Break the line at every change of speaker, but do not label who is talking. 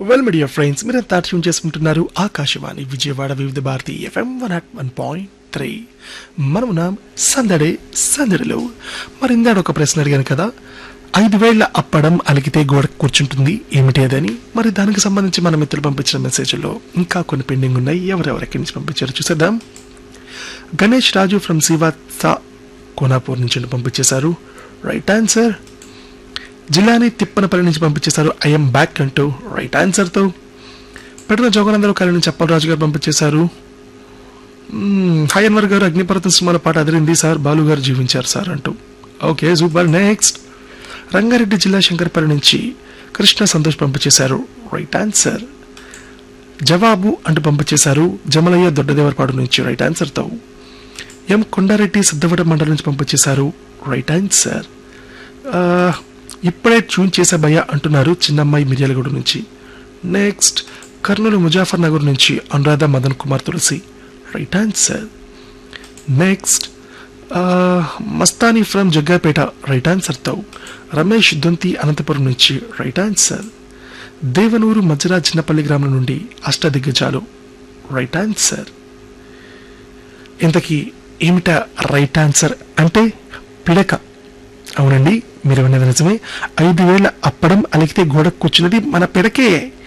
well media friends మీరంతా tune చేసుకుంటున్నారు Akashvani Vijayawada Vividh Bharati FM one at one point three మనమున్నాం సందడే సందడిలో మరి ఇందాడు ఒక ప్రశ్న అడిగాను కదా ఐదు వేళ్ల అప్పడం అలిగితే గోడ కూర్చుంటుంది ఏమిటి అదని మరి దానికి సంబంధించి మన మిత్రులు పంపించిన మెసేజ్లో ఇంకా కొన్ని పెండింగ్ ఉన్నాయి ఎవరెవరు ఎక్కడి నుంచి పంపించారో చూసేద్దాం గణేష్ రాజు ఫ్రమ్ శ్రీవాత్స కోనాపూర్ నుంచి పంపించేశారు రైట్ ఆన్సర్ జిల్లాని తిప్పనపల్లి నుంచి పంపించేశారు ఐఎమ్ బ్యాక్ అంటూ రైట్ ఆన్సర్తో పెడన జోగనందరూ కాలి నుంచి అప్పలరాజు గారు పంపించేశారు మ్మ్, హాయ్ అన్వర్ గారు అగ్నిపర్వతం సినిమాల పాట అదిరింది సార్ బాలు గారు జీవించారు సార్ అంటూ ఓకే సూపర్ నెక్స్ట్ రంగారెడ్డి జిల్లా శంకరపల్లి నుంచి కృష్ణ సంతోష్ పంపించేశారు రైట్ ఆన్సర్ జవాబు అంటూ పంపించేశారు జమలయ్య దొడ్డదేవరపాడు నుంచి రైట్ ఆన్సర్తో ఎం కొండారెడ్డి సిద్ధవట మండలం నుంచి పంపించేశారు రైట్ ఆన్సర్ ఆ, ఇప్పుడే ట్యూన్ చేసే భయ అంటున్నారు చిన్నమ్మాయి మిర్యాలగూడ నుంచి నెక్స్ట్ కర్నూలు ముజాఫర్ నగర్ నుంచి Anuradha Madan Kumar Tulasi right answer next Mastani from Jaggapeta right ఆన్సర్తో రమేష్ దొంతి అనంతపురం నుంచి రైట్ ఆన్సర్ దేవనూరు మజ్రా చిన్నపల్లి గ్రామం నుండి అష్టదిగ్గజాలు రైట్ ఆన్సర్ ఇంతకీ ఏమిటా రైట్ ఆన్సర్ అంటే పిడక అవునండి మీరు విన్నది నిజమే ఐదు వేల అప్పడం అలిగితే గోడ కూర్చున్నది మన పిడకే